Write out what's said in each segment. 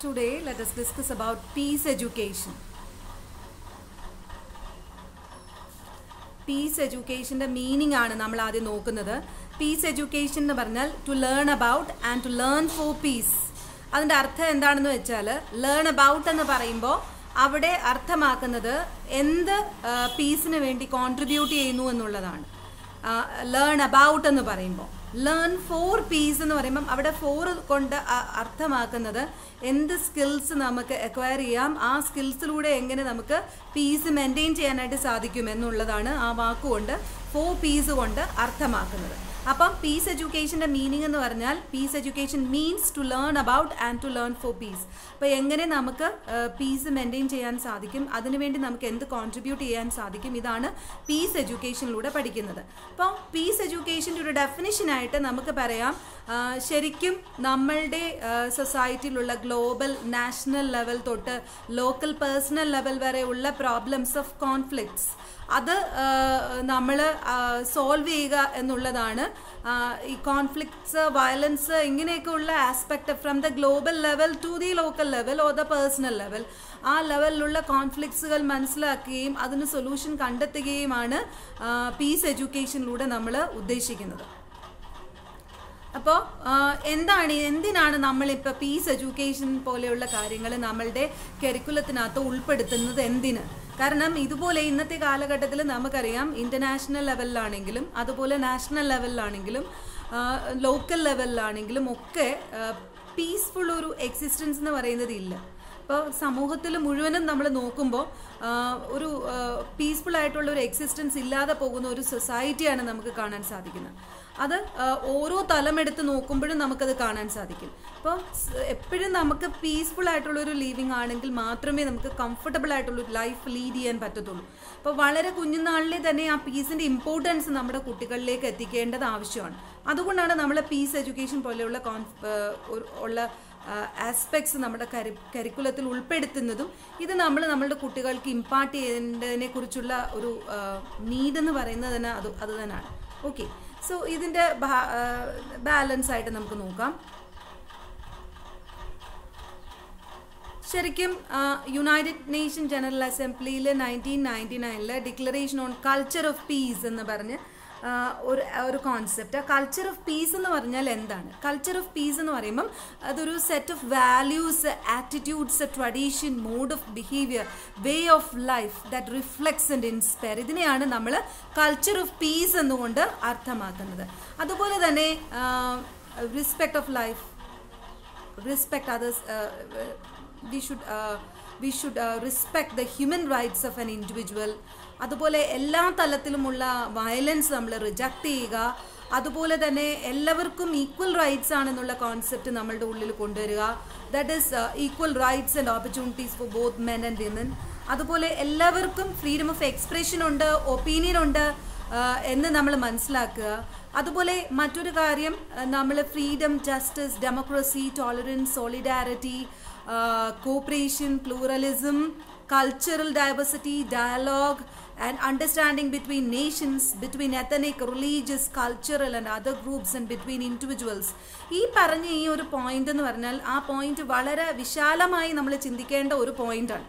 Today, let us discuss about peace education. Peace എഡ്യൂക്കേഷൻ്റെ meaning ആണ് നമ്മൾ ആദ്യം നോക്കുന്നത് പീസ് എഡ്യൂക്കേഷൻ എന്ന് പറഞ്ഞാൽ to learn about and to learn for peace അതിൻ്റെ അർത്ഥം എന്താണെന്ന് വെച്ചാൽ ലേൺ അബൌട്ട് എന്ന് പറയുമ്പോൾ അവിടെ അർത്ഥമാക്കുന്നത് എന്ത് പീസിന് വേണ്ടി കോൺട്രിബ്യൂട്ട് ചെയ്യുന്നു എന്നുള്ളതാണ് ലേൺ അബൌട്ട് എന്ന് പറയുമ്പോൾ ലേൺ ഫോർ പീസ് എന്ന് പറയുമ്പം അവിടെ ഫോർ കൊണ്ട് അർത്ഥമാക്കുന്നത് എന്ത് സ്കിൽസ് നമുക്ക് അക്വയർ ചെയ്യാം ആ സ്കിൽസിലൂടെ എങ്ങനെ നമുക്ക് പീസ് മെയിൻറ്റെയിൻ ചെയ്യാനായിട്ട് സാധിക്കും എന്നുള്ളതാണ് ആ വാക്കുകൊണ്ട് ഫോർ പീസ് കൊണ്ട് അർത്ഥമാക്കുന്നത് അപ്പം പീസ് എഡ്യൂക്കേഷൻ്റെ മീനിങ് എന്ന് പറഞ്ഞാൽ peace education means to learn about and to learn for peace അപ്പോൾ എങ്ങനെ നമുക്ക് പീസ് മെയിൻറ്റെയിൻ ചെയ്യാൻ സാധിക്കും അതിനുവേണ്ടി നമുക്ക് എന്ത് കോൺട്രിബ്യൂട്ട് ചെയ്യാൻ സാധിക്കും ഇതാണ് പീസ് എഡ്യൂക്കേഷനിലൂടെ പഠിക്കുന്നത് അപ്പോൾ പീസ് എഡ്യൂക്കേഷൻ്റെ ഒരു ഡെഫിനിഷനായിട്ട് നമുക്ക് പറയാം ശരിക്കും നമ്മളുടെ സൊസൈറ്റിയിലുള്ള ഗ്ലോബൽ നാഷണൽ ലെവൽ തൊട്ട് ലോക്കൽ പേഴ്സണൽ ലെവൽ വരെ ഉള്ള പ്രോബ്ലംസ് ഓഫ് കോൺഫ്ലിക്ട്സ് അത് നമ്മൾ സോൾവ് ചെയ്യുക എന്നുള്ളതാണ് ഈ കോൺഫ്ലിക്ട്സ് വയലൻസ് ഇങ്ങനെയൊക്കെ ഉള്ള aspect from the global level to the local level or the personal level ആ ലെവലിലുള്ള കോൺഫ്ലിക്ട്സുകൾ മനസ്സിലാക്കുകയും അതിന് സൊല്യൂഷൻ കണ്ടെത്തുകയുമാണ് പീസ് എഡ്യൂക്കേഷനിലൂടെ നമ്മൾ ഉദ്ദേശിക്കുന്നത് അപ്പോൾ എന്താണ് എന്തിനാണ് നമ്മളിപ്പോൾ പീസ് എഡ്യൂക്കേഷൻ പോലെയുള്ള കാര്യങ്ങൾ നമ്മളുടെ കരിക്കുലത്തിനകത്ത് ഉൾപ്പെടുത്തുന്നത് എന്തിന് കാരണം ഇതുപോലെ ഇന്നത്തെ കാലഘട്ടത്തിൽ നമുക്കറിയാം ഇൻ്റർനാഷണൽ ലെവലിലാണെങ്കിലും അതുപോലെ നാഷണൽ ലെവലിലാണെങ്കിലും ലോക്കൽ ലെവലിലാണെങ്കിലും ഒക്കെ പീസ്ഫുൾ ഒരു എക്സിസ്റ്റൻസ് എന്ന് പറയുന്നത് ഇല്ല ഇപ്പോൾ സമൂഹത്തിൽ മുഴുവനും നമ്മൾ നോക്കുമ്പോൾ ഒരു പീസ്ഫുൾ ആയിട്ടുള്ള ഒരു എക്സിസ്റ്റൻസ് ഇല്ലാതെ പോകുന്ന ഒരു സൊസൈറ്റിയാണ് നമുക്ക് കാണാൻ സാധിക്കുന്നത് അത് ഓരോ തലമെടുത്ത് നോക്കുമ്പോഴും നമുക്കത് കാണാൻ സാധിക്കും അപ്പോൾ എപ്പോഴും നമുക്ക് പീസ്ഫുൾ ആയിട്ടുള്ള ഒരു ലീവിങ് ആണെങ്കിൽ മാത്രമേ നമുക്ക് കംഫർട്ടബിൾ ആയിട്ടുള്ള ഒരു ലൈഫ് ലീഡ് ചെയ്യാൻ പറ്റത്തുള്ളൂ അപ്പോൾ വളരെ കുഞ്ഞുനാളിലെ തന്നെ ആ പീസിൻ്റെ ഇമ്പോർട്ടൻസ് നമ്മുടെ കുട്ടികളിലേക്ക് എത്തിക്കേണ്ടത് ആവശ്യമാണ് അതുകൊണ്ടാണ് നമ്മൾ പീസ് എഡ്യൂക്കേഷൻ പോലെയുള്ള ഉള്ള ആസ്പെക്ട്സ് നമ്മുടെ കരി കരിക്കുലത്തിൽ ഉൾപ്പെടുത്തുന്നതും ഇത് നമ്മൾ നമ്മളുടെ കുട്ടികൾക്ക് ഇമ്പാർട്ട് ചെയ്യേണ്ടതിനെ കുറിച്ചുള്ള ഒരു നീഡ് എന്ന് പറയുന്നത് തന്നെ അത് അത് തന്നെയാണ് ഓക്കെ സോ ഇതിൻ്റെ ബാലൻസ് ആയിട്ട് നമുക്ക് നോക്കാം ശരിക്കും യുണൈറ്റഡ് നേഷൻ ജനറൽ അസംബ്ലിയിൽ നയൻറ്റീൻ നയൻറ്റി നയനിൽ declaration on culture of peace എന്ന് പറഞ്ഞ് ഒരു ഒരു കോൺസെപ്റ്റ് കൾച്ചർ ഓഫ് പീസ് എന്ന് പറഞ്ഞാൽ എന്താണ് കൾച്ചർ ഓഫ് പീസ് എന്ന് പറയുമ്പം അതൊരു set of values attitudes tradition mode of behaviour way of life that reflex and inspire ഇതിനെയാണ് നമ്മൾ കൾച്ചർ ഓഫ് പീസ് എന്നുകൊണ്ട് അർത്ഥമാക്കുന്നത് അതുപോലെ തന്നെ respect of life respect others we should we should respect the human rights of an individual അതുപോലെ എല്ലാ തലത്തിലുമുള്ള violence നമ്മൾ reject ചെയ്യുക അതുപോലെ തന്നെ എല്ലാവർക്കും ഈക്വൽ റൈറ്റ്സ് ആണെന്നുള്ള കോൺസെപ്റ്റ് നമ്മളുടെ ഉള്ളിൽ കൊണ്ടുവരിക that is equal rights and opportunities for both men and women അതുപോലെ എല്ലാവർക്കും ഫ്രീഡം ഓഫ് എക്സ്പ്രഷൻ ഉണ്ട് ഒപ്പീനിയൻ ഉണ്ട് എന്ന് നമ്മൾ മനസ്സിലാക്കുക അതുപോലെ മറ്റൊരു കാര്യം നമ്മൾ freedom justice democracy tolerance solidarity cooperation pluralism cultural diversity, dialogue, and understanding between nations, between ethnic, religious, cultural, and other groups, and between individuals. ഈ പറഞ്ഞ ഈ ഒരു പോയിന്റ് എന്ന് പറഞ്ഞാൽ ആ പോയിന്റ് വളരെ വിശാലമായി നമ്മൾ ചിന്തിക്കേണ്ട ഒരു പോയിന്റാണ്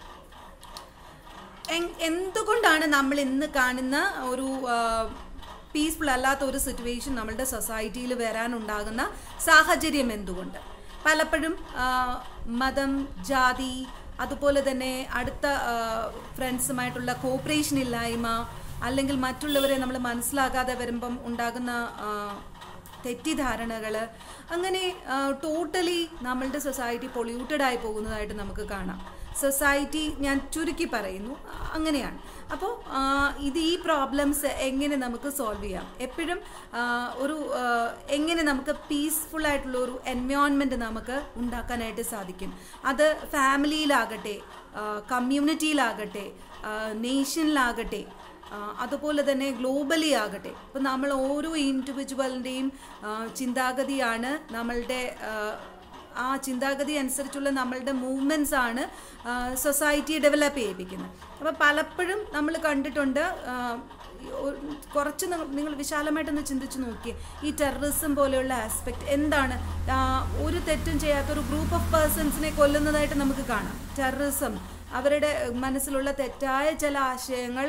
എന്തുകൊണ്ടാണ് നമ്മൾ ഇന്ന് കാണുന്ന ഒരു പീസ്ഫുൾ അല്ലാത്ത ഒരു സിറ്റുവേഷൻ നമ്മളുടെ സൊസൈറ്റിയിൽ വരാനുണ്ടാകുന്ന സാഹചര്യം എന്തുകൊണ്ട് പലപ്പോഴും മതം ജാതി അതുപോലെ തന്നെ അടുത്ത ഫ്രണ്ട്സുമായിട്ടുള്ള കോപ്പറേഷൻ ഇല്ലായ്മ അല്ലെങ്കിൽ മറ്റുള്ളവരെ നമ്മൾ മനസ്സിലാകാതെ വരുമ്പം ഉണ്ടാകുന്ന തെറ്റിദ്ധാരണകൾ അങ്ങനെ ടോട്ടലി നമ്മളുടെ സൊസൈറ്റി പൊള്യൂട്ടഡ് ആയി പോകുന്നതായിട്ട് നമുക്ക് കാണാം സൊസൈറ്റി ഞാൻ ചുരുക്കി പറയുന്നു അങ്ങനെയാണ് അപ്പോൾ ഇത് ഈ പ്രോബ്ലംസ് എങ്ങനെ നമുക്ക് സോൾവ് ചെയ്യാം എപ്പോഴും ഒരു എങ്ങനെ നമുക്ക് പീസ്ഫുൾ ആയിട്ടുള്ള ഒരു എൻവയോൺമെൻറ്റ് നമുക്ക് ഉണ്ടാക്കാനായിട്ട് സാധിക്കും അത് ഫാമിലിയിലാകട്ടെ കമ്മ്യൂണിറ്റിയിലാകട്ടെ നേഷനിലാകട്ടെ അതുപോലെ തന്നെ ഗ്ലോബലി ആകട്ടെ ഇപ്പം നമ്മൾ ഓരോ ഇൻഡിവിജ്വലിൻ്റെയും ചിന്താഗതിയാണ് നമ്മളുടെ ആ ചിന്താഗതി അനുസരിച്ചുള്ള നമ്മളുടെ മൂവ്മെൻറ്റ്സ് ആണ് സൊസൈറ്റിയെ ഡെവലപ്പ് ചെയ്യിപ്പിക്കുന്നത് അപ്പോൾ പലപ്പോഴും നമ്മൾ കണ്ടിട്ടുണ്ട് കുറച്ച് നിങ്ങൾ- നിങ്ങൾ വിശാലമായിട്ടൊന്ന് ചിന്തിച്ച് നോക്കിയേ ഈ ടെററിസം പോലെയുള്ള ആസ്പെക്ട് എന്താണ് ആ, ഒരു തെറ്റും ചെയ്യാത്ത ഒരു ഗ്രൂപ്പ് ഓഫ് പേഴ്സൺസിനെ കൊല്ലുന്നതായിട്ട് നമുക്ക് കാണാം ടെററിസം അവരുടെ മനസ്സിലുള്ള തെറ്റായ ചില ആശയങ്ങൾ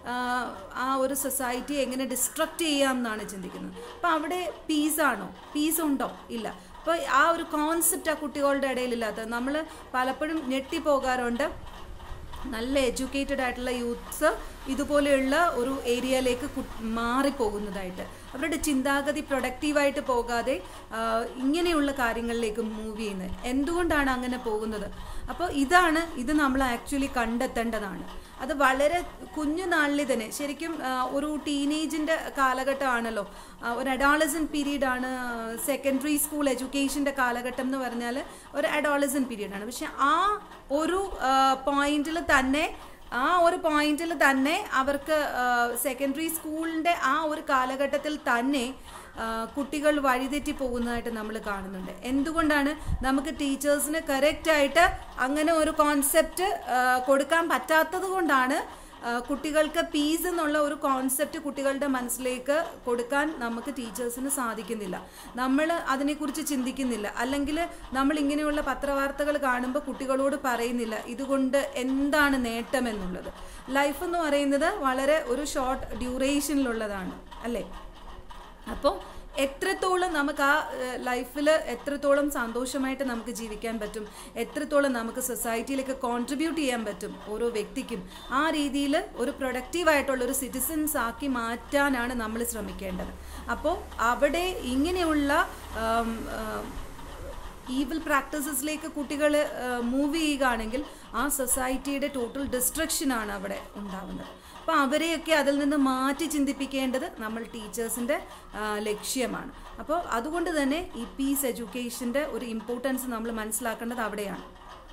ആ ഒരു സൊസൈറ്റി എങ്ങനെ ഡിസ്ട്രക്റ്റ് ചെയ്യാം എന്നാണ് ചിന്തിക്കുന്നത് അപ്പം അവിടെ പീസാണോ പീസ് ഉണ്ടോ ഇല്ല അപ്പോൾ ആ ഒരു കോൺസെപ്റ്റ് ആ കുട്ടികളുടെ ഇടയിലില്ലാത്ത നമ്മൾ പലപ്പോഴും ഞെട്ടിപ്പോകാറുണ്ട് നല്ല എഡ്യൂക്കേറ്റഡ് ആയിട്ടുള്ള യൂത്ത്സ് ഇതുപോലെയുള്ള ഒരു ഏരിയയിലേക്ക് കു- മാറിപ്പോകുന്നതായിട്ട് അവരുടെ ചിന്താഗതി പ്രൊഡക്റ്റീവായിട്ട് പോകാതെ ആ, ഇങ്ങനെയുള്ള കാര്യങ്ങളിലേക്ക് മൂവ് ചെയ്യുന്നത് എന്തുകൊണ്ടാണ് അങ്ങനെ പോകുന്നത് അപ്പോൾ ഇതാണ് ഇത് നമ്മൾ ആക്ച്വലി കണ്ടെത്തേണ്ടതാണ് അത് വളരെ കുഞ്ഞുനാളിൽ തന്നെ ശരിക്കും ആ, ഒരു ടീനേജിൻ്റെ കാലഘട്ടമാണല്ലോ ആ, ഒരു അഡോളസൻ പീരീഡാണ് സെക്കൻഡറി സ്കൂൾ എഡ്യൂക്കേഷൻ്റെ കാലഘട്ടം എന്ന് പറഞ്ഞാൽ ഒരു അഡോളസൻ പീരീഡാണ് പക്ഷെ ആ ഒരു പോയിന്റിൽ തന്നെ ആ ഒരു പോയിന്റിൽ തന്നെ അവർക്ക് സെക്കൻഡറി സ്കൂളിൻ്റെ ആ ഒരു കാലഘട്ടത്തിൽ തന്നെ ആ, കുട്ടികൾ വഴിതെറ്റി പോകുന്നതായിട്ട് നമ്മൾ കാണുന്നുണ്ട് എന്തുകൊണ്ടാണ് നമുക്ക് ടീച്ചേഴ്സിന് കറക്റ്റായിട്ട് അങ്ങനെ ഒരു കോൺസെപ്റ്റ് കൊടുക്കാൻ പറ്റാത്തത് കൊണ്ടാണ് ആ, കുട്ടികൾക്ക് പീസ് എന്നുള്ള ഒരു കോൺസെപ്റ്റ് കുട്ടികളുടെ മനസ്സിലേക്ക് കൊടുക്കാൻ നമുക്ക് ടീച്ചേഴ്സിന് സാധിക്കുന്നില്ല നമ്മൾ അതിനെക്കുറിച്ച് ചിന്തിക്കുന്നില്ല അല്ലെങ്കിൽ നമ്മൾ ഇങ്ങനെയുള്ള പത്രവാർത്തകൾ കാണുമ്പോൾ കുട്ടികളോട് പറയുന്നില്ല ഇതുകൊണ്ട് എന്താണ് നേട്ടം എന്നുള്ളത് ലൈഫ് എന്ന് പറയുന്നത് വളരെ ഒരു ഷോർട്ട് ഡ്യൂറേഷനിലുള്ളതാണ് അല്ലേ അപ്പോൾ എത്രത്തോളം നമുക്ക് ആ ലൈഫിൽ എത്രത്തോളം സന്തോഷമായിട്ട് നമുക്ക് ജീവിക്കാൻ പറ്റും എത്രത്തോളം നമുക്ക് സൊസൈറ്റിയിലേക്ക് കോൺട്രിബ്യൂട്ട് ചെയ്യാൻ പറ്റും ഓരോ വ്യക്തിക്കും ആ രീതിയിൽ ഒരു പ്രൊഡക്റ്റീവായിട്ടുള്ള ഒരു സിറ്റിസൻസ് ആക്കി മാറ്റാനാണ് നമ്മൾ ശ്രമിക്കേണ്ടത് അപ്പോൾ അവിടെ ഇങ്ങനെയുള്ള ആം, ആം, ഈവിൽ പ്രാക്ടീസസിലേക്ക് കുട്ടികൾ മൂവ് ചെയ്യുകയാണെങ്കിൽ ആ സൊസൈറ്റിയുടെ ടോട്ടൽ ഡിസ്ട്രക്ഷനാണ് അവിടെ ഉണ്ടാവുന്നത് അപ്പോൾ അവരെയൊക്കെ അതിൽ നിന്ന് മാറ്റി ചിന്തിപ്പിക്കേണ്ടത് നമ്മൾ ടീച്ചേഴ്സിൻ്റെ ലക്ഷ്യമാണ് അപ്പോൾ അതുകൊണ്ട് തന്നെ ഈ പീസ് എഡ്യൂക്കേഷൻ്റെ ഒരു ഇമ്പോർട്ടൻസ് നമ്മൾ മനസ്സിലാക്കേണ്ടത് അവിടെയാണ്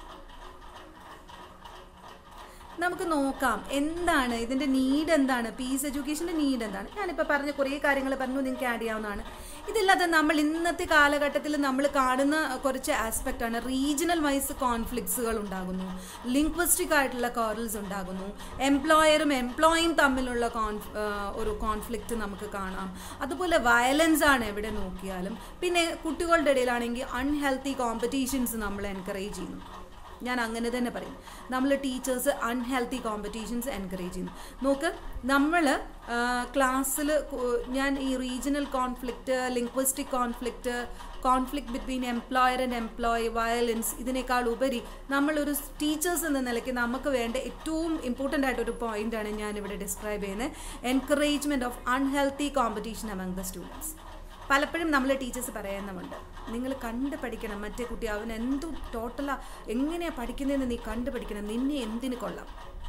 നമുക്ക് നോക്കാം എന്താണ് ഇതിൻ്റെ നീഡ് എന്താണ് പീസ് എഡ്യൂക്കേഷൻ്റെ നീഡ് എന്താണ് ഞാനിപ്പോൾ പറഞ്ഞ കുറേ കാര്യങ്ങൾ പറഞ്ഞു നിങ്ങൾക്ക് ആഡ് ചെയ്യാവുന്നതാണ് ഇതില്ലാതെ നമ്മൾ ഇന്നത്തെ കാലഘട്ടത്തിൽ നമ്മൾ കാണുന്ന കുറച്ച് ആസ്പെക്റ്റ് ആണ് റീജിയണൽ വൈസ് കോൺഫ്ലിക്ട്സുകൾ ഉണ്ടാകുന്നു ലിംഗ്വിസ്റ്റിക് ആയിട്ടുള്ള കോറൽസ് ഉണ്ടാകുന്നു എംപ്ലോയറും എംപ്ലോയിയും തമ്മിലുള്ള കോൺഫ് ഒരു കോൺഫ്ലിക്റ്റ് നമുക്ക് കാണാം അതുപോലെ വയലൻസ് ആണ് എവിടെ നോക്കിയാലും പിന്നെ കുട്ടികളുടെ ഇടയിലാണെങ്കിൽ അൺഹെൽത്തി കോമ്പറ്റീഷൻസ് നമ്മൾ എൻകറേജ് ചെയ്യുന്നു ഞാൻ അങ്ങനെ തന്നെ പറയും നമ്മൾ ടീച്ചേഴ്സ് അൺഹെൽത്തി കോമ്പറ്റീഷൻസ് എൻകറേജ് ചെയ്യുന്നു നോക്ക് നമ്മൾ ക്ലാസ്സിൽ ഞാൻ ഈ regional conflict linguistic conflict conflict between employer and employee violence ഇതിനേക്കാൾ ഉപരി നമ്മളൊരു ടീച്ചേഴ്സ് എന്ന നിലയ്ക്ക് നമുക്ക് വേണ്ട ഏറ്റവും ഇമ്പോർട്ടൻ്റ് ആയിട്ടൊരു പോയിൻ്റാണ് ഞാനിവിടെ ഡിസ്ക്രൈബ് ചെയ്യുന്നത് encouragement of unhealthy competition among the students പലപ്പോഴും നമ്മൾ ടീച്ചേഴ്സ് പറയുന്നുമുണ്ട് നിങ്ങൾ കണ്ട് പഠിക്കണം മറ്റേ കുട്ടി അവൻ എന്തു ടോട്ടലാ എങ്ങനെയാണ് പഠിക്കുന്നതെന്ന് നീ കണ്ടു പഠിക്കണം നിന്നെ എന്തിന് കൊള്ളാം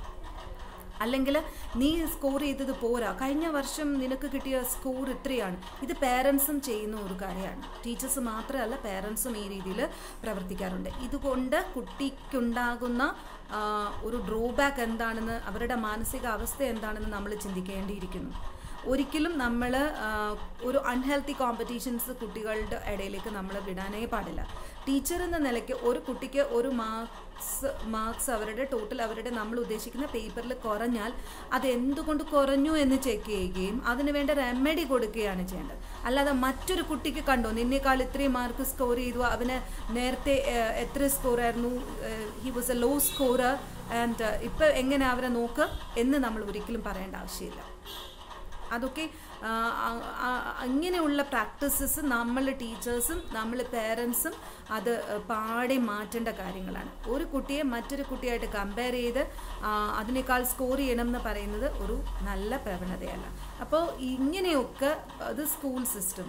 അല്ലെങ്കിൽ നീ സ്കോർ ചെയ്തത് പോരാ കഴിഞ്ഞ വർഷം നിനക്ക് കിട്ടിയ സ്കോർ ഇത്രയാണ് ഇത് പേരൻസും ചെയ്യുന്ന ഒരു കാര്യമാണ് ടീച്ചേഴ്സ് മാത്രമല്ല പേരൻസും ഈ രീതിയിൽ പ്രവർത്തിക്കാറുണ്ട് ഇതുകൊണ്ട് കുട്ടിക്കുണ്ടാകുന്ന ആ, ഒരു ഡ്രോബാക്ക് എന്താണെന്ന് അവരുടെ മാനസിക അവസ്ഥ എന്താണെന്ന് നമ്മൾ ചിന്തിക്കേണ്ടിയിരിക്കുന്നു ഒരിക്കലും നമ്മൾ ഒരു അൺഹെൽത്തി കോമ്പറ്റീഷൻസ് കുട്ടികളുടെ ഇടയിലേക്ക് നമ്മൾ വിടാനേ പാടില്ല ടീച്ചർ എന്ന നിലയ്ക്ക് ഒരു കുട്ടിക്ക് ഒരു മാർക്സ് മാർക്സ് അവരുടെ ടോട്ടൽ അവരുടെ നമ്മൾ ഉദ്ദേശിക്കുന്ന പേപ്പറിൽ കുറഞ്ഞാൽ അത് എന്തുകൊണ്ട് കുറഞ്ഞു എന്ന് ചെക്ക് ചെയ്യുകയും അതിന് വേണ്ട റെമഡി കൊടുക്കുകയാണ് ചെയ്യേണ്ടത് അല്ലാതെ മറ്റൊരു കുട്ടിക്ക് കണ്ടോ നിന്നേക്കാൾ ഇത്രയും മാർക്ക് സ്കോർ ചെയ്തു അവന് നേരത്തെ ഏഹ്, എത്ര സ്കോർ ആയിരുന്നു he was a low scorer and ഇപ്പം എങ്ങനെ അവരെ നോക്ക് എന്ന് നമ്മൾ ഒരിക്കലും പറയേണ്ട ആവശ്യമില്ല അതൊക്കെ ആ, ആ, ആ, അങ്ങനെയുള്ള പ്രാക്ടീസസ് നമ്മൾ ടീച്ചേഴ്സും നമ്മൾ പേരൻസും അത് പാടെ മാറ്റേണ്ട കാര്യങ്ങളാണ് ഒരു കുട്ടിയെ മറ്റൊരു കുട്ടിയായിട്ട് കമ്പയർ ചെയ്ത് ആ, അതിനേക്കാൾ സ്കോർ ചെയ്യണം എന്ന് പറയുന്നത് ഒരു നല്ല പ്രവണതയല്ല അപ്പോൾ ഇങ്ങനെയൊക്കെ അത് സ്കൂൾ സിസ്റ്റം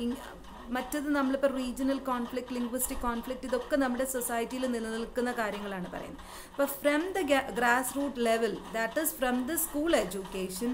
മറ്റത് നമ്മളിപ്പോൾ റീജിയണൽ കോൺഫ്ലിക്റ്റ് ലിംഗ്വിസ്റ്റിക് കോൺഫ്ലിക്റ്റ് ഇതൊക്കെ നമ്മുടെ സൊസൈറ്റിയിൽ നിലനിൽക്കുന്ന കാര്യങ്ങളാണ് പറയുന്നത് അപ്പോൾ from the grass root level that is from the school education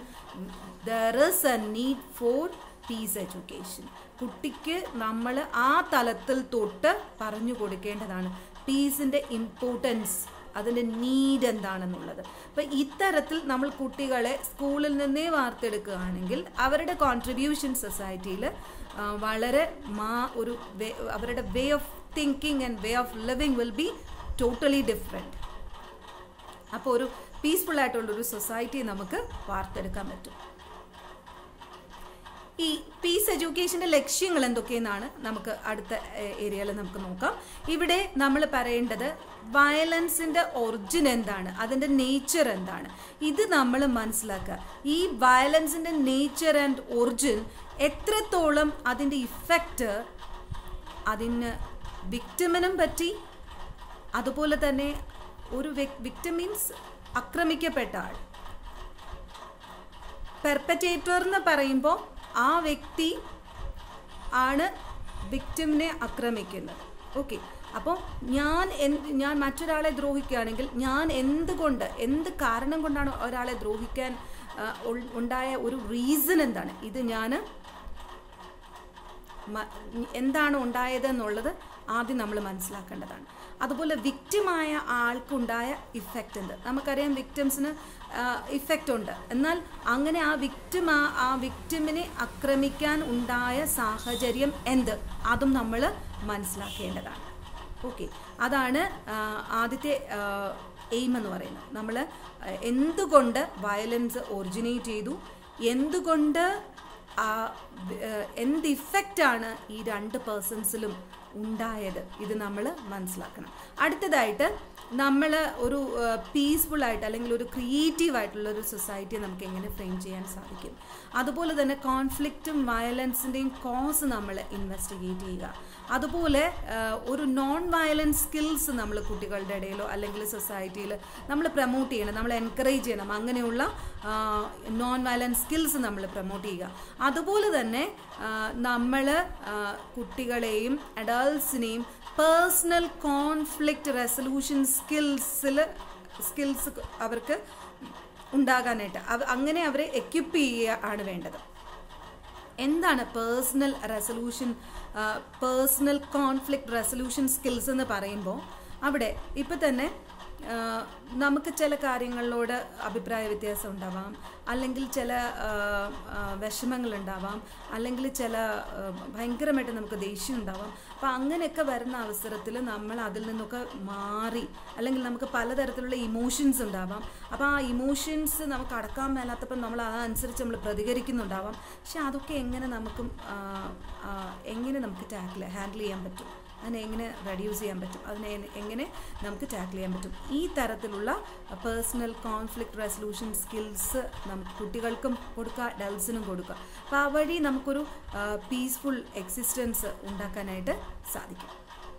there is a need for peace education കുട്ടിക്ക് നമ്മൾ ആ തലത്തിൽ തൊട്ട് പറഞ്ഞു കൊടുക്കേണ്ടതാണ് പീസിൻ്റെ ഇമ്പോർട്ടൻസ് അതിൻ്റെ നീഡ് എന്താണെന്നുള്ളത് അപ്പം ഇത്തരത്തിൽ നമ്മൾ കുട്ടികളെ സ്കൂളിൽ നിന്നേ വാർത്തെടുക്കുകയാണെങ്കിൽ അവരുടെ കോൺട്രിബ്യൂഷൻ സൊസൈറ്റിയിൽ വളരെ മാ ഒരു വേ- അവരുടെ way of thinking and way of living will be totally different അപ്പോൾ ഒരു പീസ്ഫുൾ ആയിട്ടുള്ളൊരു സൊസൈറ്റി നമുക്ക് വാർത്തെടുക്കാൻ പറ്റും ഈ പീസ് എഡ്യൂക്കേഷൻ്റെ ലക്ഷ്യങ്ങൾ എന്തൊക്കെയെന്നാണ് നമുക്ക് അടുത്ത ഏരിയയിൽ നമുക്ക് നോക്കാം ഇവിടെ നമ്മൾ പറയേണ്ടത് വയലൻസിൻ്റെ ഒറിജിൻ എന്താണ് അതിൻ്റെ നേച്ചർ എന്താണ് ഇത് നമ്മൾ മനസ്സിലാക്കുക ഈ വയലൻസിൻ്റെ നേച്ചർ ആൻഡ് ഒറിജിൻ എത്രത്തോളം അതിൻ്റെ ഇഫക്റ്റ് അതിന് വിക്ടിമിനും പറ്റി അതുപോലെ തന്നെ ഒരു വിക്ടിം മീൻസ് ആക്രമിക്കപ്പെട്ട ആൾ പെർപ്പറ്റേറ്റർ എന്ന് പറയുമ്പോൾ ആ വ്യക്തി ആണ് വിക്ടിമിനെ ആക്രമിക്കുന്നത് ഓക്കെ അപ്പോൾ ഞാൻ എന്ത് ഞാൻ മറ്റൊരാളെ ദ്രോഹിക്കുകയാണെങ്കിൽ ഞാൻ എന്തുകൊണ്ട് എന്ത് കാരണം കൊണ്ടാണ് ഒരാളെ ദ്രോഹിക്കാൻ ആ, ഉൾ- ഉണ്ടായ ഒരു റീസൺ എന്താണ് ഇത് ഞാൻ മ- എന്താണ് ഉണ്ടായത് എന്നുള്ളത് ആദ്യം നമ്മൾ മനസ്സിലാക്കേണ്ടതാണ് അതുപോലെ വിക്റ്റിമായ ആൾക്കുണ്ടായ ഇഫക്റ്റ് എന്ത് നമുക്കറിയാം വിക്ടിംസിന് ഇഫക്റ്റ് ഉണ്ട് എന്നാൽ അങ്ങനെ ആ വിക്റ്റിം ആ ആ വിക്റ്റിമിനെ ആക്രമിക്കാൻ ഉണ്ടായ സാഹചര്യം എന്ത് അതും നമ്മൾ മനസ്സിലാക്കേണ്ടതാണ് ഓക്കെ അതാണ് ആ, ആദ്യത്തെ എയിം എന്ന് പറയുന്നത് നമ്മൾ എന്തുകൊണ്ട് വയലൻസ് ഒറിജിനേറ്റ് ചെയ്തു എന്തുകൊണ്ട് ആ ഏഹ്, എന്ത് ഇഫക്റ്റാണ് ഈ രണ്ട് പേഴ്സൺസിലും ഉണ്ടായത് ഇത് നമ്മൾ മനസ്സിലാക്കണം അടുത്തതായിട്ട് നമ്മൾ ഒരു പീസ്ഫുൾ ആയിട്ട് അല്ലെങ്കിൽ ഒരു ക്രിയേറ്റീവ് ആയിട്ടുള്ള ഒരു സൊസൈറ്റിയെ നമുക്ക് എങ്ങനെ ഫ്രെയിം ചെയ്യാൻ സാധിക്കും അതുപോലെ തന്നെ കോൺഫ്ലിക്റ്റും വയലൻസിൻ്റെയും കോസ് നമ്മൾ ഇൻവെസ്റ്റിഗേറ്റ് ചെയ്യുക അതുപോലെ ഏഹ്, ഒരു നോൺ വയലൻസ് സ്കിൽസ് നമ്മൾ കുട്ടികളുടെ ഇടയിലോ അല്ലെങ്കിൽ സൊസൈറ്റിയിൽ നമ്മൾ പ്രൊമോട്ട് ചെയ്യണം നമ്മൾ എൻകറേജ് ചെയ്യണം അങ്ങനെയുള്ള നോൺ വയലൻസ് സ്കിൽസ് നമ്മൾ പ്രൊമോട്ട് ചെയ്യുക അതുപോലെ തന്നെ നമ്മൾ കുട്ടികളെയും അഡൾട്ട്സിനെയും പേഴ്സണൽ കോൺഫ്ലിക്റ്റ് റെസൊല്യൂഷൻ സ്കിൽസിൽ സ്കിൽസ് അവർക്ക് ഉണ്ടാകാനായിട്ട് അവ അങ്ങനെ അവരെ എക്യുപ്പ് ചെയ്യുക ആണ് വേണ്ടത് എന്താണ് personal resolution personal conflict resolution skills എന്ന് പറയുമ്പോൾ അവിടെ ഇപ്പം തന്നെ ആ, നമുക്ക് ചില കാര്യങ്ങളിലോട് അഭിപ്രായ വ്യത്യാസം ഉണ്ടാവാം അല്ലെങ്കിൽ ചില ആ, ആ, വിഷമങ്ങളുണ്ടാവാം അല്ലെങ്കിൽ ചില ആ, ഭയങ്കരമായിട്ട് നമുക്ക് ദേഷ്യം ഉണ്ടാവാം അപ്പം അങ്ങനെയൊക്കെ വരുന്ന അവസരത്തിൽ നമ്മൾ അതിൽ നിന്നൊക്കെ മാറി അല്ലെങ്കിൽ നമുക്ക് പലതരത്തിലുള്ള ഇമോഷൻസ് ഉണ്ടാവാം അപ്പോൾ ആ ഇമോഷൻസ് നമുക്ക് അടക്കാൻ മേലാത്തപ്പോൾ നമ്മൾ അതനുസരിച്ച് നമ്മൾ പ്രതികരിക്കുന്നുണ്ടാവാം പക്ഷെ അതൊക്കെ എങ്ങനെ നമുക്കും ആ, ആ, എങ്ങനെ നമുക്ക് ടാക്കിൾ ഹാൻഡിൽ ചെയ്യാൻ പറ്റും അതിനെ എങ്ങനെ റെഡ്യൂസ് ചെയ്യാൻ പറ്റും അതിനെ എ- എങ്ങനെ നമുക്ക് ടാക്കിൾ ചെയ്യാൻ പറ്റും ഈ തരത്തിലുള്ള പേഴ്സണൽ കോൺഫ്ലിക്റ്റ് റെസൊല്യൂഷൻ സ്കിൽസ് നമുക്ക് കുട്ടികൾക്കും കൊടുക്കുക അഡൽസിനും കൊടുക്കുക അപ്പോൾ ആ വഴി നമുക്കൊരു പീസ്ഫുൾ എക്സിസ്റ്റൻസ് ഉണ്ടാക്കാനായിട്ട് സാധിക്കും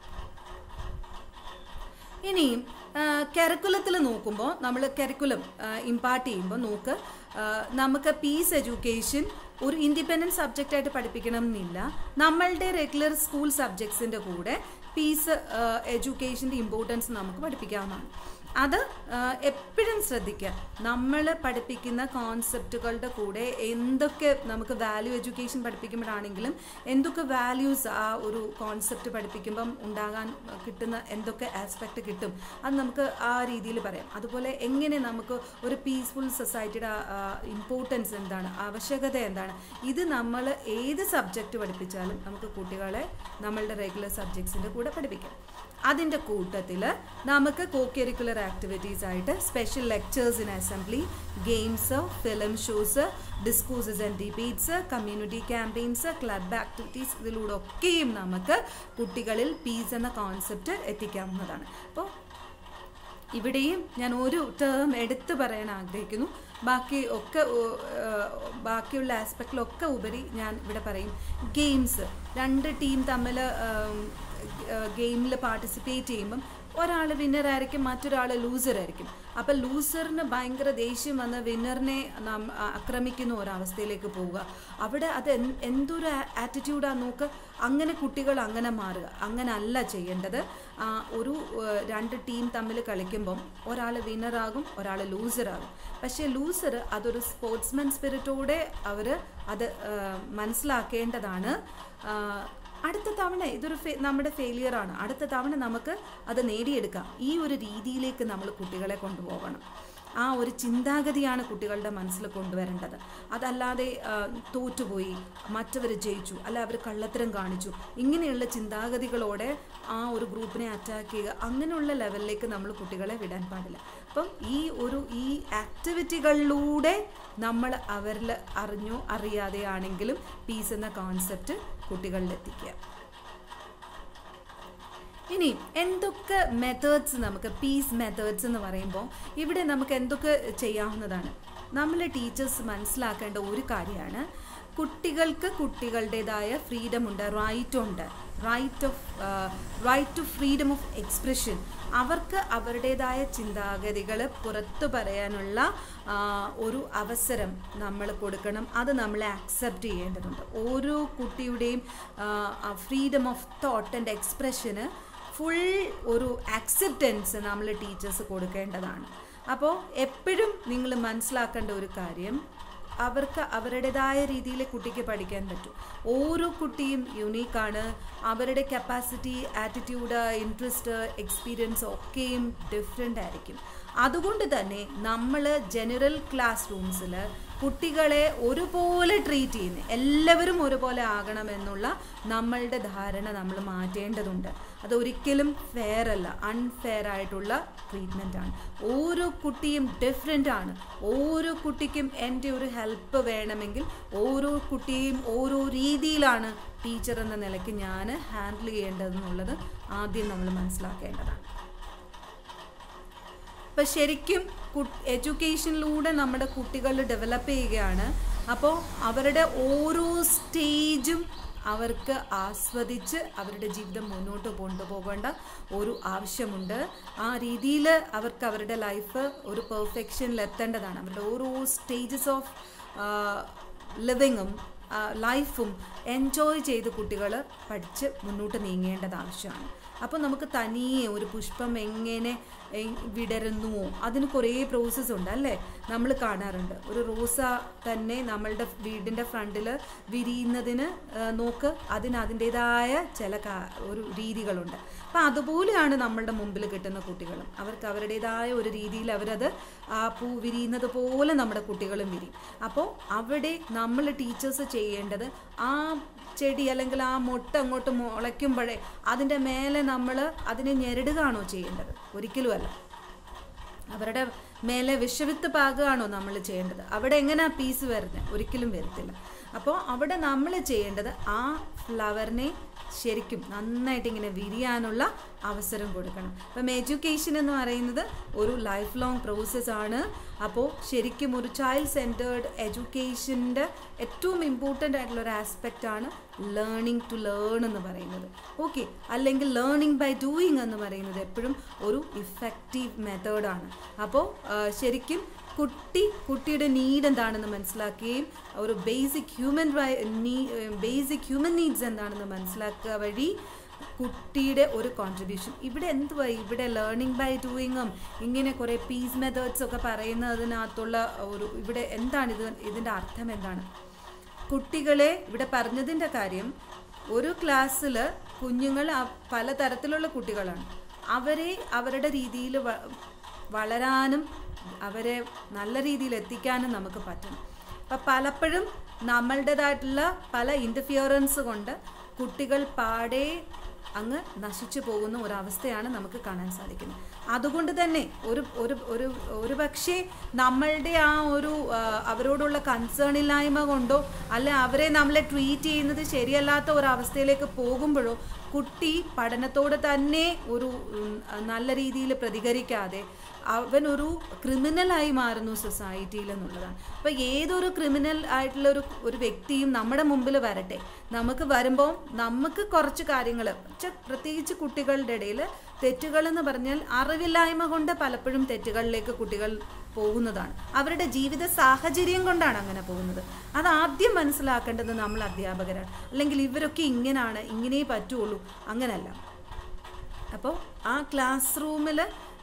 ഇനിയും കരിക്കുലത്തിൽ നോക്കുമ്പോൾ നമ്മൾ കരിക്കുലം ഇമ്പാർട്ട് ചെയ്യുമ്പോൾ നോക്ക് ആ, നമുക്ക് പീസ് എഡ്യൂക്കേഷൻ ഒരു ഇൻഡിപെൻഡൻറ്റ് സബ്ജക്റ്റായിട്ട് പഠിപ്പിക്കണം എന്നില്ല നമ്മളുടെ റെഗുലർ സ്കൂൾ സബ്ജക്ട്സിൻ്റെ കൂടെ പീസ് എഡ്യൂക്കേഷൻ്റെ ഇമ്പോർട്ടൻസ് നമുക്ക് പഠിപ്പിക്കാവുന്നതാണ് അത് എപ്പോഴും ശ്രദ്ധിക്കുക നമ്മൾ പഠിപ്പിക്കുന്ന കോൺസെപ്റ്റുകളുടെ കൂടെ എന്തൊക്കെ നമുക്ക് വാല്യൂ എഡ്യൂക്കേഷൻ പഠിപ്പിക്കുമ്പോഴാണെങ്കിലും എന്തൊക്കെ വാല്യൂസ് ആ ഒരു കോൺസെപ്റ്റ് പഠിപ്പിക്കുമ്പം ഉണ്ടാകാൻ കിട്ടുന്ന എന്തൊക്കെ ആസ്പെക്റ്റ് കിട്ടും അത് നമുക്ക് ആ രീതിയിൽ പറയാം അതുപോലെ എങ്ങനെ നമുക്ക് ഒരു പീസ്ഫുൾ സൊസൈറ്റിയുടെ ഇമ്പോർട്ടൻസ് എന്താണ് ആവശ്യകത എന്താണ് ഇത് നമ്മൾ ഏത് സബ്ജക്റ്റ് പഠിപ്പിച്ചാലും നമുക്ക് കുട്ടികളെ നമ്മളുടെ റെഗുലർ സബ്ജക്ട്സിൻ്റെ കൂടെ പഠിപ്പിക്കാം അതിൻ്റെ കൂട്ടത്തിൽ നമുക്ക് കോ കരിക്കുലർ ആക്ടിവിറ്റീസ് ആയിട്ട് special lectures in assembly games film shows discourses and debates community campaigns club activities ഇതിലൂടെ ഒക്കെയും നമുക്ക് കുട്ടികളിൽ പീസ് എന്ന കോൺസെപ്റ്റ് എത്തിക്കാവുന്നതാണ് അപ്പോൾ ഇവിടെയും ഞാൻ ഒരു ടേം എടുത്തു പറയാൻ ആഗ്രഹിക്കുന്നു ബാക്കി ഒക്കെ ഓ- ഏഹ് ബാക്കിയുള്ള ആസ്പെക്റ്റിലൊക്കെ ഉപരി ഞാൻ ഇവിടെ പറയും ഗെയിംസ് രണ്ട് ടീം തമ്മിൽ ഗെയിമിൽ പാർട്ടിസിപ്പേറ്റ് ചെയ്യുമ്പം ഒരാൾ വിന്നർ ആയിരിക്കും മറ്റൊരാൾ ലൂസർ ആയിരിക്കും അപ്പം ലൂസറിന് ഭയങ്കര ദേഷ്യം വന്ന് വിന്നറിനെ നാം ആ, ആക്രമിക്കുന്ന ഒരവസ്ഥയിലേക്ക് പോവുക അവിടെ അത് എന്ത് എന്തൊരു ആറ്റിറ്റ്യൂഡാണ് നോക്ക് അങ്ങനെ കുട്ടികൾ അങ്ങനെ മാറുക അങ്ങനെ അല്ല ചെയ്യേണ്ടത് ആ, ഒരു ഏഹ്, രണ്ട് ടീം തമ്മിൽ കളിക്കുമ്പം ഒരാൾ വിന്നറാകും ഒരാൾ ലൂസറാകും പക്ഷേ ലൂസർ അതൊരു സ്പോർട്സ്മാൻ സ്പിരിറ്റോടെ അവർ അത് ഏഹ്, മനസ്സിലാക്കേണ്ടതാണ് ആ, അടുത്ത തവണ ഇതൊരു ഫെ- നമ്മുടെ ഫെയിലിയർ ആണ് അടുത്ത തവണ നമുക്ക് അത് നേടിയെടുക്കാം ഈ ഒരു രീതിയിലേക്ക് നമ്മൾ കുട്ടികളെ കൊണ്ടുപോകണം ആ ഒരു ചിന്താഗതിയാണ് കുട്ടികളുടെ മനസ്സിൽ കൊണ്ടുവരേണ്ടത് അതല്ലാതെ ആ, തോറ്റുപോയി മറ്റവർ ജയിച്ചു അല്ല അവർ കള്ളത്തരം കാണിച്ചു ഇങ്ങനെയുള്ള ചിന്താഗതികളോടെ ആ ഒരു ഗ്രൂപ്പിനെ അറ്റാക്ക് ചെയ്യുക അങ്ങനെയുള്ള ലെവലിലേക്ക് നമ്മൾ കുട്ടികളെ വിടാൻ പാടില്ല അപ്പം ഈ ഒരു ഈ ആക്ടിവിറ്റികളിലൂടെ നമ്മൾ അവരിൽ അറിഞ്ഞോ അറിയാതെ ആണെങ്കിലും പീസ് എന്ന കോൺസെപ്റ്റ് കുട്ടികളിൽ എത്തിക്കുക ഇനി എന്തൊക്കെ മെത്തേഡ്സ് നമുക്ക് പീസ് മെത്തേഡ്സ് എന്ന് പറയുമ്പോൾ ഇവിടെ നമുക്ക് എന്തൊക്കെ ചെയ്യാവുന്നതാണ് നമ്മൾ ടീച്ചേഴ്സ് മനസ്സിലാക്കേണ്ട ഒരു കാര്യമാണ് കുട്ടികൾക്ക് കുട്ടികളുടേതായ ഫ്രീഡം ഉണ്ട് റൈറ്റ് ഉണ്ട് right of right to freedom of expression അവർക്ക് അവരുടേതായ ചിന്താഗതികൾ പുറത്തു പറയാനുള്ള ആ, ഒരു അവസരം നമ്മൾ കൊടുക്കണം അത് നമ്മൾ ആക്സെപ്റ്റ് ചെയ്യേണ്ടതുണ്ട് ഓരോ കുട്ടിയുടെയും ഫ്രീഡം ഓഫ് തോട്ട് ആൻഡ് എക്സ്പ്രഷന് ഫുൾ ഒരു ആക്സെപ്റ്റൻസ് നമ്മൾ ടീച്ചേഴ്സ് കൊടുക്കേണ്ടതാണ് അപ്പോൾ എപ്പോഴും നിങ്ങൾ മനസ്സിലാക്കേണ്ട ഒരു കാര്യം അവർക്ക് അവരുടേതായ രീതിയിൽ കുട്ടിക്ക് പഠിക്കാൻ പറ്റും ഓരോ കുട്ടിയും യുണീക്കാണ് അവരുടെ കപ്പാസിറ്റി ആറ്റിറ്റ്യൂഡ് ഇൻട്രസ്റ്റ് എക്സ്പീരിയൻസ് ഒക്കെയും ഡിഫറെൻ്റ് ആയിരിക്കും അതുകൊണ്ട് തന്നെ നമ്മൾ ജനറൽ ക്ലാസ് റൂംസിൽ കുട്ടികളെ ഒരുപോലെ ട്രീറ്റ് ചെയ്യുന്നത് എല്ലാവരും ഒരുപോലെ ആകണമെന്നുള്ള നമ്മളുടെ ധാരണ നമ്മൾ മാറ്റേണ്ടതുണ്ട് അതൊരിക്കലും ഫെയർ അല്ല അൺഫെയർ ആയിട്ടുള്ള ട്രീറ്റ്മെൻ്റ് ആണ് ഓരോ കുട്ടിയും ഡിഫറെൻ്റ് ആണ് ഓരോ കുട്ടിക്കും എൻ്റെ ഒരു ഹെൽപ്പ് വേണമെങ്കിൽ ഓരോ കുട്ടിയെയും ഓരോ രീതിയിലാണ് ടീച്ചർ എന്ന നിലയ്ക്ക് ഞാൻ ഹാൻഡിൽ ചെയ്യേണ്ടതെന്നുള്ളത് ആദ്യം നമ്മൾ മനസ്സിലാക്കേണ്ടതാണ് ഇപ്പം ശരിക്കും എഡ്യൂക്കേഷനിലൂടെ നമ്മുടെ കുട്ടികൾ ഡെവലപ്പ് ചെയ്യുകയാണ് അപ്പോൾ അവരുടെ ഓരോ സ്റ്റേജും അവർക്ക് ആസ്വദിച്ച് അവരുടെ ജീവിതം മുന്നോട്ട് കൊണ്ടുപോകേണ്ട ഒരു ആവശ്യമുണ്ട് ആ രീതിയിൽ അവർക്ക് അവരുടെ ലൈഫ് ഒരു പെർഫെക്ഷനിൽ എത്തേണ്ടതാണ് അവരുടെ ഓരോ സ്റ്റേജസ് ഓഫ് ലിവിങ്ങും ലൈഫും എൻജോയ് ചെയ്ത് കുട്ടികൾ പഠിച്ച് മുന്നോട്ട് നീങ്ങേണ്ടത് ആവശ്യമാണ് അപ്പോൾ നമുക്ക് തനിയെ ഒരു പുഷ്പം എങ്ങനെ എ- വിടരുന്നുവോ അതിന് കുറേ പ്രോസസ്സ് ഉണ്ട് അല്ലേ നമ്മൾ കാണാറുണ്ട് ഒരു റോസ തന്നെ നമ്മളുടെ വീടിൻ്റെ ഫ്രണ്ടിൽ വിരിയുന്നതിന് ആ, നോക്ക് അതിന് അതിൻ്റേതായ ചില കാ- ഒരു രീതികളുണ്ട് അപ്പം അതുപോലെയാണ് നമ്മളുടെ മുമ്പിൽ കിട്ടുന്ന കുട്ടികളും അവർക്ക് അവരുടേതായ ഒരു രീതിയിൽ അവരത് ആ പൂ വിരിയുന്നത് പോലെ നമ്മുടെ കുട്ടികളും വിരിയും അപ്പോൾ അവിടെ നമ്മൾ ടീച്ചേഴ്സ് ചെയ്യേണ്ടത് ആ ചെടി അല്ലെങ്കിൽ ആ മുട്ട അങ്ങോട്ട് മുളയ്ക്കുമ്പോഴേ അതിൻ്റെ മേലെ നമ്മൾ അതിനെ ഞെരടുകയാണോ ചെയ്യേണ്ടത് ഒരിക്കലും അല്ല അവരുടെ മേലെ വിഷവിത്ത് പാകുകയാണോ നമ്മൾ ചെയ്യേണ്ടത് അവിടെ എങ്ങനെയാ പീസ് വരുന്നത് ഒരിക്കലും വരത്തില്ല അപ്പോൾ അവിടെ നമ്മൾ ചെയ്യേണ്ടത് ആ ഫ്ലവറിനെ ശരിക്കും നന്നായിട്ട് ഇങ്ങനെ വിരിയാനുള്ള അവസരം കൊടുക്കണം അപ്പം എഡ്യൂക്കേഷൻ എന്ന് പറയുന്നത് ഒരു ലൈഫ് ലോങ് പ്രോസസ്സാണ് അപ്പോൾ ശരിക്കും ഒരു ചൈൽഡ് സെൻറ്റേർഡ് എഡ്യൂക്കേഷൻ്റെ ഏറ്റവും ഇമ്പോർട്ടൻ്റ് ആയിട്ടുള്ള ഒരു ആസ്പെക്റ്റ് ആണ് ലേണിംഗ് ടു ലേൺ എന്ന് പറയുന്നത് ഓക്കെ അല്ലെങ്കിൽ ലേണിംഗ് ബൈ ഡൂയിങ് എന്ന് പറയുന്നത് എപ്പോഴും ഒരു ഇഫക്റ്റീവ് മെത്തേഡാണ് അപ്പോൾ ശരിക്കും കുട്ടി കുട്ടിയുടെ നീഡ് എന്താണെന്ന് മനസ്സിലാക്കുകയും ഒരു basic human basic human needs എന്താണെന്ന് മനസ്സിലാക്കുക വഴി കുട്ടിയുടെ ഒരു കോൺട്രിബ്യൂഷൻ ഇവിടെ എന്തുവാ ഇവിടെ ലേണിംഗ് ബൈ ഡൂയിങ്ങും ഇങ്ങനെ കുറേ പീസ് മെത്തേഡ്സ് ഒക്കെ പറയുന്നതിനകത്തുള്ള ഒരു ഇവിടെ എന്താണ് ഇത് ഇതിൻ്റെ അർത്ഥം എന്താണ് കുട്ടികളെ ഇവിടെ പറഞ്ഞതിൻ്റെ കാര്യം ഒരു ക്ലാസ്സിൽ കുഞ്ഞുങ്ങൾ ആ പലതരത്തിലുള്ള കുട്ടികളാണ് അവരെ അവരുടെ രീതിയിൽ വളരാനും അവരെ നല്ല രീതിയിൽ എത്തിക്കാനും നമുക്ക് പറ്റണം അപ്പം പലപ്പോഴും നമ്മളുടേതായിട്ടുള്ള പല ഇൻ്റർഫിയറൻസ് കൊണ്ട് കുട്ടികൾ പാടെ അങ്ങ് നശിച്ചു പോകുന്ന ഒരവസ്ഥയാണ് നമുക്ക് കാണാൻ സാധിക്കുന്നത് അതുകൊണ്ട് തന്നെ ഒരു ഒരു ഒരു ഒരു പക്ഷേ നമ്മളുടെ ആ ഒരു ആ, അവരോടുള്ള കൺസേൺ ഇല്ലായ്മ കൊണ്ടോ അല്ലെ അവരെ നമ്മളെ ട്രീറ്റ് ചെയ്യുന്നത് ശരിയല്ലാത്ത ഒരു അവസ്ഥയിലേക്ക് പോകുമ്പോഴോ കുട്ടി പഠനത്തോട് തന്നെ ഒരു ഉം, നല്ല രീതിയിൽ പ്രതികരിക്കാതെ അവനൊരു ക്രിമിനലായി മാറുന്നു സൊസൈറ്റിയിൽ എന്നുള്ളതാണ് അപ്പോൾ ഏതൊരു ക്രിമിനൽ ആയിട്ടുള്ള ഒരു ഒരു വ്യക്തിയും നമ്മുടെ മുമ്പിൽ വരട്ടെ നമുക്ക് വരുമ്പോൾ നമുക്ക് കുറച്ച് കാര്യങ്ങൾ പ്രത്യേകിച്ച് കുട്ടികളുടെ ഇടയിൽ തെറ്റുകൾ എന്ന് പറഞ്ഞാൽ അറിവില്ലായ്മ കൊണ്ട് പലപ്പോഴും തെറ്റുകളിലേക്ക് കുട്ടികൾ പോകുന്നതാണ് അവരുടെ ജീവിത സാഹചര്യം കൊണ്ടാണ് അങ്ങനെ പോകുന്നത് അത് ആദ്യം മനസ്സിലാക്കേണ്ടത് നമ്മൾ അധ്യാപകരാണ് അല്ലെങ്കിൽ ഇവരൊക്കെ ഇങ്ങനെയാണ് ഇങ്ങനെയേ പറ്റുള്ളൂ അങ്ങനല്ല അപ്പോൾ ആ ക്ലാസ് റൂമിൽ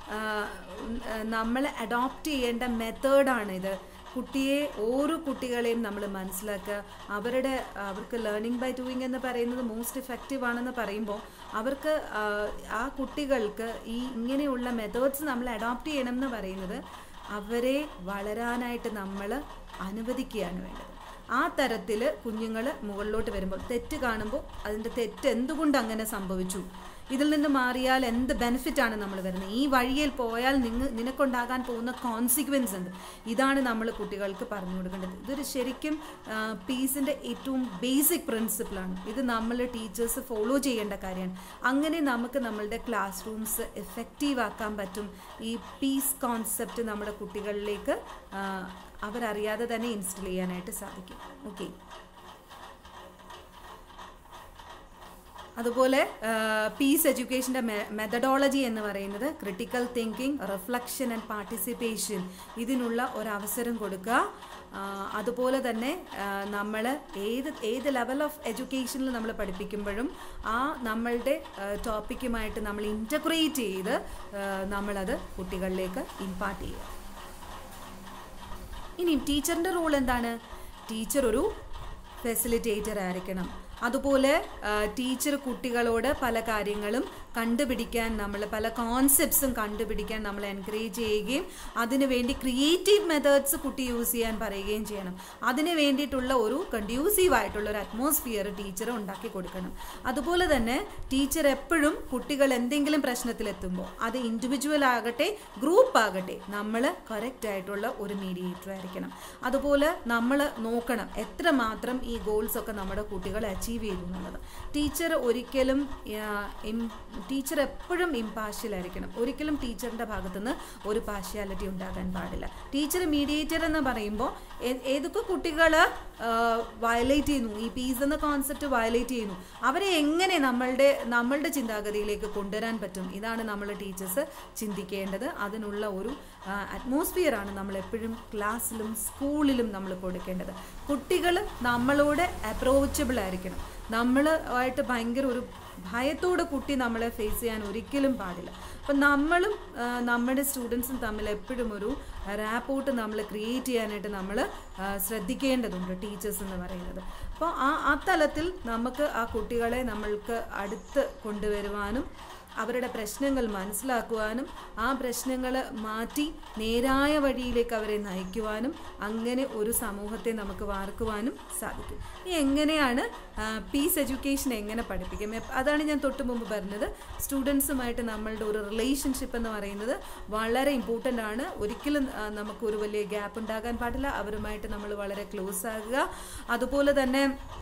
നമ്മൾ അഡോപ്റ്റ് ചെയ്യേണ്ട മെത്തേഡാണ് ഇത് കുട്ടിയെ ഓരോ കുട്ടികളെയും നമ്മൾ മനസ്സിലാക്കുക അവരുടെ അവർക്ക് ലേണിംഗ് ബൈ ഡൂയിങ് എന്ന് പറയുന്നത് മോസ്റ്റ് ഇഫക്റ്റീവ് ആണെന്ന് പറയുമ്പോൾ അവർക്ക് ആ, ആ കുട്ടികൾക്ക് ഈ ഇങ്ങനെയുള്ള മെത്തേഡ്സ് നമ്മൾ അഡോപ്റ്റ് ചെയ്യണം എന്ന് പറയുന്നത് അവരെ വളരാനായിട്ട് നമ്മൾ അനുവദിക്കുകയാണ് വേണ്ടത് ആ തരത്തിൽ കുഞ്ഞുങ്ങൾ മുകളിലോട്ട് വരുമ്പോൾ തെറ്റ് കാണുമ്പോൾ അതിൻ്റെ തെറ്റ് എന്തുകൊണ്ട് അങ്ങനെ സംഭവിച്ചു ഇതിൽ നിന്ന് മാറിയാൽ എന്ത് ബെനിഫിറ്റാണ് നമ്മൾ വരുന്നത് ഈ വഴിയിൽ പോയാൽ നിങ്ങ നിനക്കുണ്ടാകാൻ പോകുന്ന കോൺസിക്വൻസ് ഉണ്ട് ഇതാണ് നമ്മൾ കുട്ടികൾക്ക് പറഞ്ഞു കൊടുക്കേണ്ടത് ഇതൊരു ശരിക്കും പീസിൻ്റെ ഏറ്റവും ബേസിക് പ്രിൻസിപ്പിളാണ് ഇത് നമ്മൾ ടീച്ചേഴ്സ് ഫോളോ ചെയ്യേണ്ട കാര്യമാണ് അങ്ങനെ നമുക്ക് നമ്മളുടെ ക്ലാസ് റൂംസ് എഫക്റ്റീവ് ആക്കാൻ പറ്റും ഈ പീസ് കോൺസെപ്റ്റ് നമ്മുടെ കുട്ടികളിലേക്ക് ആ, അവരറിയാതെ തന്നെ ഇൻസ്റ്റിൽ ചെയ്യാനായിട്ട് സാധിക്കും ഓക്കെ അതുപോലെ പീസ് എഡ്യൂക്കേഷൻ്റെ മെത്തഡോളജി എന്ന് പറയുന്നത് critical thinking reflection and participation ഇതിനുള്ള ഒരവസരം കൊടുക്കുക ആ, അതുപോലെ തന്നെ നമ്മൾ ഏത് ഏത് ലെവൽ ഓഫ് എഡ്യൂക്കേഷനിൽ നമ്മൾ പഠിപ്പിക്കുമ്പോഴും ആ നമ്മളുടെ ടോപ്പിക്കുമായിട്ട് നമ്മൾ ഇൻ്റഗ്രേറ്റ് ചെയ്ത് ആ, നമ്മളത് കുട്ടികളിലേക്ക് ഇമ്പാർട്ട് ചെയ്യുക ഇനി ടീച്ചറിൻ്റെ റോൾ എന്താണ് ടീച്ചർ ഒരു ഫെസിലിറ്റേറ്റർ ആയിരിക്കണം അതുപോലെ ടീച്ചർ കുട്ടികളോട് പല കാര്യങ്ങളും കണ്ടുപിടിക്കാൻ നമ്മൾ പല കോൺസെപ്റ്റ്സും കണ്ടുപിടിക്കാൻ നമ്മൾ എൻകറേജ് ചെയ്യുകയും അതിനു വേണ്ടി ക്രിയേറ്റീവ് മെത്തേഡ്സ് കുട്ടി യൂസ് ചെയ്യാൻ പറയുകയും ചെയ്യണം അതിന് വേണ്ടിയിട്ടുള്ള ഒരു കൺഡ്യൂസീവ് ആയിട്ടുള്ള ഒരു അറ്റ്മോസ്ഫിയർ ടീച്ചർ ഉണ്ടാക്കി കൊടുക്കണം അതുപോലെ തന്നെ ടീച്ചർ എപ്പോഴും കുട്ടികൾ എന്തെങ്കിലും പ്രശ്നത്തിലെത്തുമ്പോൾ അത് ഇൻഡിവിജ്വൽ ആകട്ടെ ഗ്രൂപ്പ് ആകട്ടെ നമ്മൾ കറക്റ്റ് ആയിട്ടുള്ള ഒരു മീഡിയേറ്റർ ആയിരിക്കണം അതുപോലെ നമ്മൾ നോക്കണം എത്രമാത്രം ഈ ഗോൾസ് ഒക്കെ നമ്മുടെ കുട്ടികൾ അച്ചീവ് ചെയ്തു എന്നുള്ളത് ടീച്ചർ ഒരിക്കലും ടീച്ചർ എപ്പോഴും ഇമ്പാർഷ്യൽ ആയിരിക്കണം ഒരിക്കലും ടീച്ചറിൻ്റെ ഭാഗത്തുനിന്ന് ഒരു പാർഷ്യാലിറ്റി ഉണ്ടാകാൻ പാടില്ല ടീച്ചർ മീഡിയേറ്റർ എന്ന് പറയുമ്പോൾ ഏ- ഏതൊക്കെ കുട്ടികൾ വയലേറ്റ് ചെയ്യുന്നു ഈ പീസ് എന്ന കോൺസെപ്റ്റ് വയലേറ്റ് ചെയ്യുന്നു അവരെ എങ്ങനെ നമ്മളുടെ നമ്മളുടെ ചിന്താഗതിയിലേക്ക് കൊണ്ടുവരാൻ പറ്റും ഇതാണ് നമ്മൾ ടീച്ചേഴ്സ് ചിന്തിക്കേണ്ടത് അതിനുള്ള ഒരു അറ്റ്മോസ്ഫിയർ ആണ് നമ്മൾ എപ്പോഴും ക്ലാസ്സിലും സ്കൂളിലും നമ്മൾ കൊടുക്കേണ്ടത് കുട്ടികൾ നമ്മളോട് അപ്രോച്ചബിൾ ആയിരിക്കണം നമ്മളുമായിട്ട് ഭയങ്കര ഒരു ഭയത്തോടെ കുട്ടി നമ്മളെ ഫേസ് ചെയ്യാൻ ഒരിക്കലും പാടില്ല അപ്പം നമ്മളും ആ, നമ്മുടെ സ്റ്റുഡൻസും തമ്മിൽ എപ്പോഴും ഒരു റാപ്പോട്ട് നമ്മൾ ക്രിയേറ്റ് ചെയ്യാനായിട്ട് നമ്മൾ ശ്രദ്ധിക്കേണ്ടതുണ്ട് ടീച്ചേഴ്സ് എന്ന് പറയുന്നത് അപ്പോൾ ആ ആ തലത്തിൽ നമുക്ക് ആ കുട്ടികളെ നമ്മൾക്ക് അടുത്ത് കൊണ്ടുവരുവാനും അവരുടെ പ്രശ്നങ്ങൾ മനസ്സിലാക്കുവാനും ആ പ്രശ്നങ്ങൾ മാറ്റി നേരായ വഴിയിലേക്ക് അവരെ നയിക്കുവാനും അങ്ങനെ ഒരു സമൂഹത്തെ നമുക്ക് വാർക്കുവാനും സാധിക്കും ഇനി എങ്ങനെയാണ് പീസ് എഡ്യൂക്കേഷൻ എങ്ങനെ പഠിപ്പിക്കും എപ്പ- അതാണ് ഞാൻ തൊട്ട് മുമ്പ് പറഞ്ഞത് സ്റ്റുഡൻസുമായിട്ട് നമ്മളുടെ ഒരു റിലേഷൻഷിപ്പ് എന്ന് പറയുന്നത് വളരെ ഇമ്പോർട്ടൻ്റ് ആണ് ഒരിക്കലും ആ, നമുക്കൊരു വലിയ ഗ്യാപ്പ് ഉണ്ടാകാൻ പാടില്ല അവരുമായിട്ട് നമ്മൾ വളരെ ക്ലോസ് ആകുക അതുപോലെ തന്നെ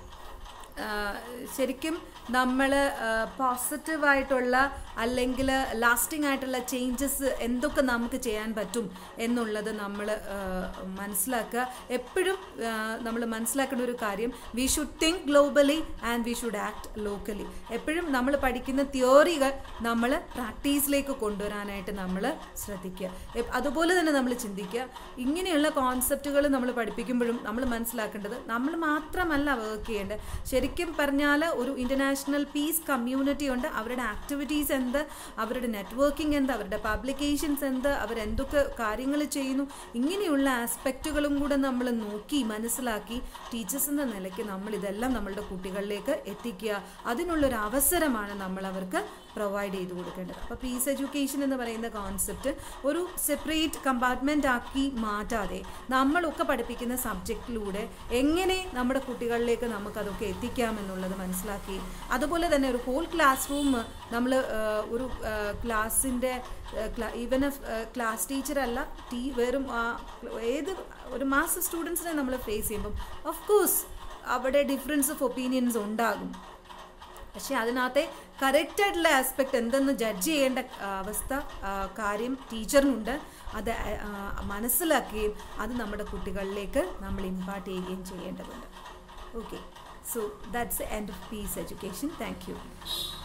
ആ, ശരിക്കും നമ്മൾ പോസിറ്റീവായിട്ടുള്ള അല്ലെങ്കിൽ ലാസ്റ്റിംഗ് ആയിട്ടുള്ള ചേഞ്ചസ് എന്തൊക്കെ നമുക്ക് ചെയ്യാൻ പറ്റും എന്നുള്ളത് നമ്മൾ മനസ്സിലാക്കുക എപ്പോഴും നമ്മൾ മനസ്സിലാക്കേണ്ട ഒരു കാര്യം we should think globally and we should act locally എപ്പോഴും നമ്മൾ പഠിക്കുന്ന തിയോറികൾ നമ്മൾ പ്രാക്ടീസിലേക്ക് കൊണ്ടുവരാനായിട്ട് നമ്മൾ ശ്രദ്ധിക്കുക എപ്- അതുപോലെ തന്നെ നമ്മൾ ചിന്തിക്കുക ഇങ്ങനെയുള്ള കോൺസെപ്റ്റുകൾ നമ്മൾ പഠിപ്പിക്കുമ്പോഴും നമ്മൾ മനസ്സിലാക്കേണ്ടത് നമ്മൾ മാത്രമല്ല വർക്ക് ചെയ്യേണ്ടത് ശരിക്കും പറഞ്ഞാൽ ഒരു ഇൻ്റർനാഷണൽ പീസ് കമ്മ്യൂണിറ്റി ഉണ്ട് അവരുടെ ആക്ടിവിറ്റീസ് എന്ത് അവരുടെ നെറ്റ്വർക്കിംഗ് എന്ത് അവരുടെ പബ്ലിക്കേഷൻസ് എന്ത് അവരെന്തൊക്കെ കാര്യങ്ങൾ ചെയ്യുന്നു ഇങ്ങനെയുള്ള ആസ്പെക്റ്റുകളും കൂടെ നമ്മൾ നോക്കി മനസ്സിലാക്കി ടീച്ചേഴ്സ് എന്ന നിലയ്ക്ക് നമ്മൾ ഇതെല്ലാം നമ്മളുടെ കുട്ടികളിലേക്ക് എത്തിക്കുക അതിനുള്ളൊരു അവസരമാണ് നമ്മൾ അവർക്ക് പ്രൊവൈഡ് ചെയ്ത് കൊടുക്കേണ്ടത് അപ്പോൾ പീസ് എഡ്യൂക്കേഷൻ എന്ന് പറയുന്ന കോൺസെപ്റ്റ് ഒരു സെപ്പറേറ്റ് കമ്പാർട്ട്മെൻ്റ് ആക്കി മാറ്റാതെ നമ്മളൊക്കെ പഠിപ്പിക്കുന്ന സബ്ജക്റ്റിലൂടെ എങ്ങനെ നമ്മുടെ കുട്ടികളിലേക്ക് നമുക്കതൊക്കെ എത്തിക്കാമെന്നുള്ളത് മനസ്സിലാക്കി അതുപോലെ തന്നെ ഒരു ഹോൾ ക്ലാസ് റൂം നമ്മൾ ഒരു ക്ലാസ്സിൻ്റെ ഈവൻ ക്ലാസ് ടീച്ചർ അല്ല ടീ വെറും ആ, ഏത് ഒരു മാസ് സ്റ്റുഡൻസിനെ നമ്മൾ ഫേസ് ചെയ്യുമ്പം ഓഫ് കോഴ്സ് അവിടെ ഡിഫറൻസ് ഓഫ് ഒപ്പീനിയൻസ് ഉണ്ടാകും പക്ഷെ അതിനകത്തെ കറക്റ്റ് ആയിട്ടുള്ള ആസ്പെക്ട് എന്തെന്ന് ജഡ്ജ് ചെയ്യേണ്ട ആ, അവസ്ഥ ആ, കാര്യം ടീച്ചറിനുണ്ട് അത് ആ, മനസ്സിലാക്കുകയും അത് നമ്മുടെ കുട്ടികളിലേക്ക് നമ്മൾ ഇമ്പാർട്ട് ചെയ്യുകയും ചെയ്യേണ്ടതുണ്ട് okay so that's end of peace education thank U